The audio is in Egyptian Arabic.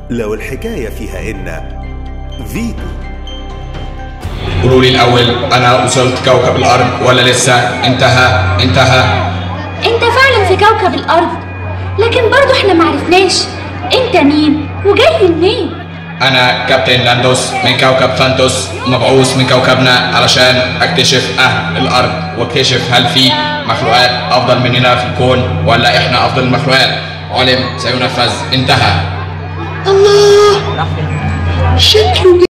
لو الحكاية فيها إن فيتو قولوا لي الأول أنا وصلت كوكب الأرض ولا لسه انتهى انتهى انت فعلا في كوكب الارض لكن برضو احنا معرفناش انت مين وجاي منين أنا كابتن لاندوس من كوكب ثانتوس مبعوث من كوكبنا علشان أكتشف أهل الأرض واكتشف هل في مخلوقات أفضل مننا في الكون ولا إحنا أفضل المخلوقات علم سينفذ انتهى الله شكله